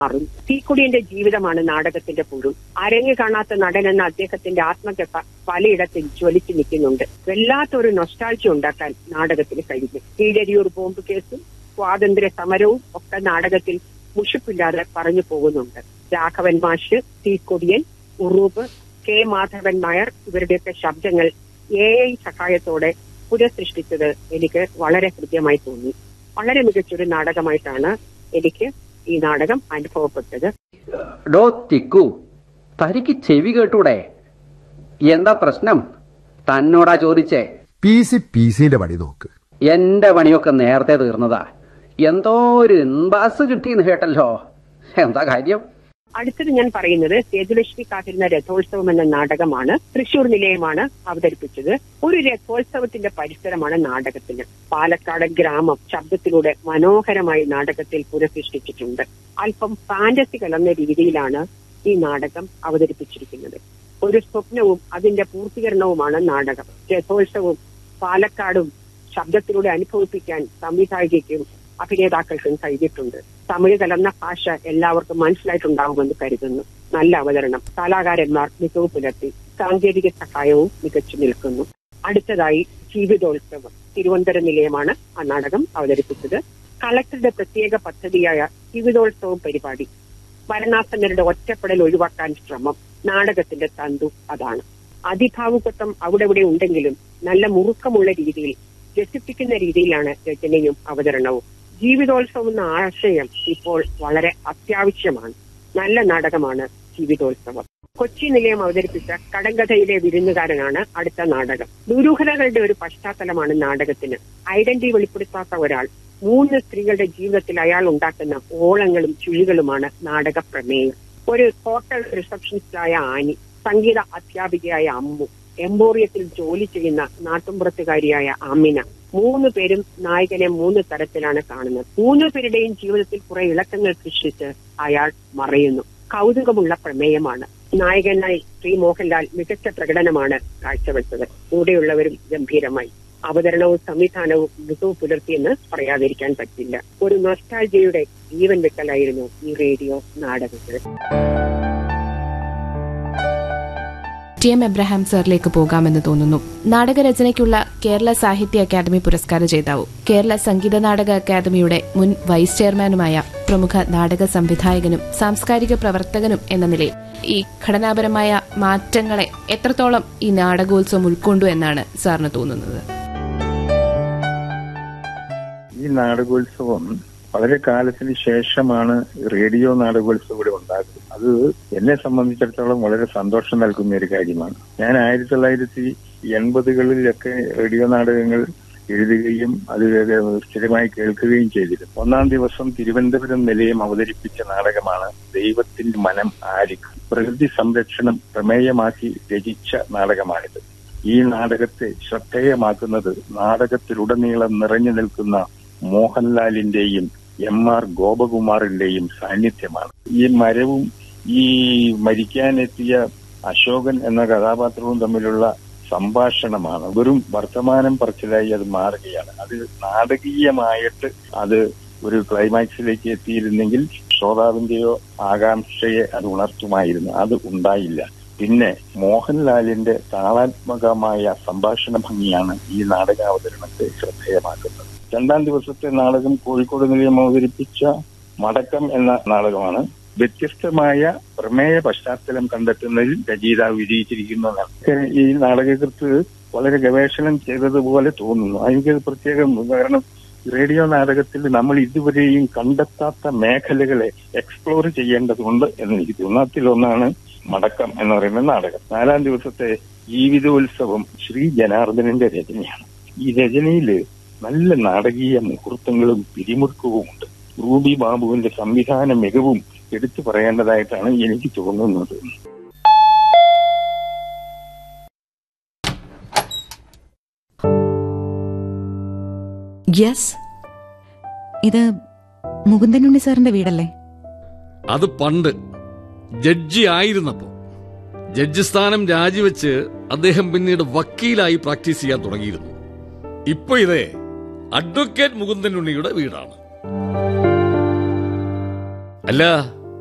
മാറും തീക്കുടിയന്റെ ജീവിതമാണ് നാടകത്തിന്റെ പുഴു അരങ്ങ് കാണാത്ത നടൻ എന്ന അദ്ദേഹത്തിന്റെ ആത്മകഥ പലയിടത്തും ജ്വലിച്ചു നിൽക്കുന്നുണ്ട് വല്ലാത്തൊരു നൊസ്റ്റാൾജി ഉണ്ടാക്കാൻ നാടകത്തിന് കഴിഞ്ഞു കീഴരിയൂർ ബോംബ് കേസും സ്വാതന്ത്ര്യ സമരവും ഒക്കെ നാടകത്തിൽ മുഷിപ്പില്ലാതെ പറഞ്ഞു പോകുന്നുണ്ട് രാഘവൻ മാഷ് തീക്കൊടിയൻ ഉറൂബ് കെ മാധവൻ നായർ ഇവരുടെയൊക്കെ ശബ്ദങ്ങൾ എ ഐ സഹായത്തോടെ പുനഃസൃഷ്ടിച്ചത് എനിക്ക് വളരെ ഹൃദ്യമായി തോന്നി വളരെ മികച്ചൊരു നാടകമായിട്ടാണ് എനിക്ക് ഈ നാടകം അനുഭവപ്പെട്ടത് ഡോ തിക്കു തനിക്ക് ചെവി കേട്ടൂടെ എന്താ പ്രശ്നം തന്നോടാ ചോദിച്ചേ പി സി പി സിന്റെ പണി നോക്ക് എന്റെ പണിയൊക്കെ നേരത്തെ തീർന്നതാ എന്തോ ഒരു ഇൻബാസ് കിട്ടിയെന്ന് കേട്ടല്ലോ എന്താ കാര്യം അടുത്തത് ഞാൻ പറയുന്നത് സേതുലക്ഷ്മി കാത്തിരുന്ന രഥോത്സവം എന്ന നാടകമാണ് തൃശൂർ നിലയമാണ് അവതരിപ്പിച്ചത് ഒരു രഥോത്സവത്തിന്റെ പരിസരമാണ് നാടകത്തിന് പാലക്കാട് ഗ്രാമം ശബ്ദത്തിലൂടെ മനോഹരമായി നാടകത്തിൽ പുനഃസൃഷ്ടിച്ചിട്ടുണ്ട് അല്പം ഫാന്റസി കലർന്ന രീതിയിലാണ് ഈ നാടകം അവതരിപ്പിച്ചിരിക്കുന്നത് ഒരു സ്വപ്നവും അതിന്റെ പൂർത്തീകരണവുമാണ് നാടകം രഥോത്സവവും പാലക്കാടും ശബ്ദത്തിലൂടെ അനുഭവിപ്പിക്കാൻ സംവിധായികയ്ക്കും അഭിനേതാക്കൾക്കും കഴിഞ്ഞിട്ടുണ്ട് തമിഴ് കലർന്ന ഭാഷ എല്ലാവർക്കും മനസ്സിലായിട്ടുണ്ടാവുമെന്ന് കരുതുന്നു നല്ല അവതരണം കലാകാരന്മാർ മികവ് പുലർത്തി സാങ്കേതിക സഹായവും മികച്ചു നിൽക്കുന്നു അടുത്തതായി ജീവിതോത്സവം തിരുവനന്തപുരം നിലയമാണ് ആ നാടകം അവതരിപ്പിച്ചത് കളക്ടറുടെ പ്രത്യേക പദ്ധതിയായ ജീവിതോത്സവം പരിപാടി മരണാസന്നരുടെ ഒറ്റപ്പെടൽ ഒഴിവാക്കാൻ ശ്രമം നാടകത്തിന്റെ തന്തു അതാണ് അതിഭാവുകത്വം അവിടെ ഇവിടെ ഉണ്ടെങ്കിലും നല്ല മുറുക്കമുള്ള രീതിയിൽ രസിപ്പിക്കുന്ന രീതിയിലാണ് രചനയും അവതരണവും ജീവിതോത്സവം എന്ന ആശയം ഇപ്പോൾ വളരെ അത്യാവശ്യമാണ് നല്ല നാടകമാണ് ജീവിതോത്സവം കൊച്ചി നിലയം അവതരിപ്പിച്ച കടങ്കഥയിലെ വിരുന്നുകാരനാണ് അടുത്ത നാടകം ദുരൂഹതകളുടെ ഒരു പശ്ചാത്തലമാണ് നാടകത്തിന് ഐഡന്റിറ്റി വെളിപ്പെടുത്താത്ത ഒരാൾ മൂന്ന് സ്ത്രീകളുടെ ജീവിതത്തിൽ അയാൾ ഉണ്ടാക്കുന്ന ഓളങ്ങളും ചുഴികളുമാണ് നാടക പ്രമേയം ഒരു ഹോട്ടൽ റിസപ്ഷനിസ്റ്റായ ആനി സംഗീത അധ്യാപികയായ അമ്മു എംബോറിയത്തിൽ ജോലി ചെയ്യുന്ന നാട്ടുമ്പുറത്തുകാരിയായ അമിന മൂന്ന് പേരും നായകനെ മൂന്ന് തരത്തിലാണ് കാണുന്നത് മൂന്ന് പേരുടെയും ജീവിതത്തിൽ കുറെ ഇളക്കങ്ങൾ സൃഷ്ടിച്ച് അയാൾ മറയുന്നു കൗതുകമുള്ള പ്രമേയമാണ് നായകനായി ശ്രീ മോഹൻലാൽ മികച്ച പ്രകടനമാണ് കാഴ്ചവെച്ചത് കൂടെയുള്ളവരും ഗംഭീരമായി അവതരണവും സംവിധാനവും മികവ് പുലർത്തിയെന്ന് പറയാതിരിക്കാൻ പറ്റില്ല ഒരു നൊസ്റ്റാൾജിയുടെ ജീവൻ വെക്കലായിരുന്നു ഈ റേഡിയോ നാടകത്തിൽ ടി എം എബ്രഹാം സാറിലേക്ക് പോകാമെന്ന് തോന്നുന്നു നാടകരചനയ്ക്കുള്ള കേരള സാഹിത്യ അക്കാദമി പുരസ്കാര ജേതാവും കേരള സംഗീത നാടക അക്കാദമിയുടെ മുൻ വൈസ് ചെയർമാനുമായ പ്രമുഖ നാടക സംവിധായകനും സാംസ്കാരിക പ്രവർത്തകനും എന്ന നിലയിൽ ഈ ഘടനാപരമായ മാറ്റങ്ങളെ എത്രത്തോളം ഈ നാടകോത്സവം ഉൾക്കൊണ്ടു എന്നാണ് സാറിന് തോന്നുന്നത് ഈ നാടകോത്സവം വളരെ കാലത്തിന് ശേഷമാണ് റേഡിയോ നാടകോത്സവം ഇവിടെ ഉണ്ടാകുന്നത് അത് എന്നെ സംബന്ധിച്ചിടത്തോളം വളരെ സന്തോഷം നൽകുന്ന ഒരു കാര്യമാണ് ഞാൻ ആയിരത്തി തൊള്ളായിരത്തി എൺപതുകളിലൊക്കെ റേഡിയോ നാടകങ്ങൾ എഴുതുകയും അത് സ്ഥിരമായി കേൾക്കുകയും ചെയ്തിരുന്നു ഒന്നാം ദിവസം തിരുവനന്തപുരം നിലയം അവതരിപ്പിച്ച നാടകമാണ് ദൈവത്തിന്റെ മനം ആരിക്കും പ്രകൃതി സംരക്ഷണം പ്രമേയമാക്കി രചിച്ച നാടകമാണിത് ഈ നാടകത്തെ ശ്രദ്ധേയമാക്കുന്നത് നാടകത്തിലുടനീളം നിറഞ്ഞു നിൽക്കുന്ന മോഹൻലാലിന്റെയും എം ആർ ഗോപകുമാറിന്റെയും സാന്നിധ്യമാണ് ഈ മരവും ഈ മരിക്കാനെത്തിയ അശോകൻ എന്ന കഥാപാത്രവും തമ്മിലുള്ള സംഭാഷണമാണ് വെറും വർത്തമാനം പറച്ചിലായി അത് മാറുകയാണ് അത് നാടകീയമായിട്ട് അത് ഒരു ക്ലൈമാക്സിലേക്ക് എത്തിയിരുന്നെങ്കിൽ ശ്രോതാവിന്റെയോ ആകാംക്ഷയെ അത് ഉണർത്തുമായിരുന്നു അത് ഉണ്ടായില്ല പിന്നെ മോഹൻലാലിന്റെ താളാത്മകമായ സംഭാഷണ ഭംഗിയാണ് ഈ നാടകാവതരണത്തെ ശ്രദ്ധേയമാക്കുന്നത് രണ്ടാം ദിവസത്തെ നാടകം കോഴിക്കോട് നിലയം അവതരിപ്പിച്ച മടക്കം എന്ന നാടകമാണ് വ്യത്യസ്തമായ പ്രമേയ പശ്ചാത്തലം കണ്ടെത്തുന്നതിൽ രചയിതാവ് വിജയിച്ചിരിക്കുന്നതാണ് ഈ നാടകകൃത്ത് വളരെ ഗവേഷണം ചെയ്തതുപോലെ തോന്നുന്നു എനിക്ക് പ്രത്യേകം കാരണം റേഡിയോ നാടകത്തിൽ നമ്മൾ ഇതുവരെയും കണ്ടെത്താത്ത മേഖലകളെ എക്സ്പ്ലോർ ചെയ്യേണ്ടതുണ്ട് എന്ന് എനിക്ക് തോന്നുന്നു അതിലൊന്നാണ് മടക്കം എന്ന് പറയുന്ന നാടകം നാലാം ദിവസത്തെ ജീവിതോത്സവം ശ്രീ ജനാർദ്ദനന്റെ രചനയാണ് ഈ രചനയില് നല്ല നാടകീയ മുഹൂർത്തങ്ങളും പിരിമുറുക്കവും ഉണ്ട് റൂബി ബാബുവിന്റെ സംവിധാന മികവും എടുത്തു പറയേണ്ടതായിട്ടാണ് എനിക്ക് തോന്നുന്നത് യെസ് ഇത് മുകുന്ദനുണ്ണി സാറിന്റെ വീടല്ലേ അത് പണ്ട് ജഡ്ജി ആയിരുന്നപ്പോ ജഡ്ജി സ്ഥാനം രാജിവെച്ച് അദ്ദേഹം പിന്നീട് വക്കീലായി പ്രാക്ടീസ് ചെയ്യാൻ തുടങ്ങിയിരുന്നു ഇപ്പൊ ഇതേ അഡ്വക്കേറ്റ് മുകുന്ദൻ ഉണ്ണിയുടെ വീടാണ് അല്ല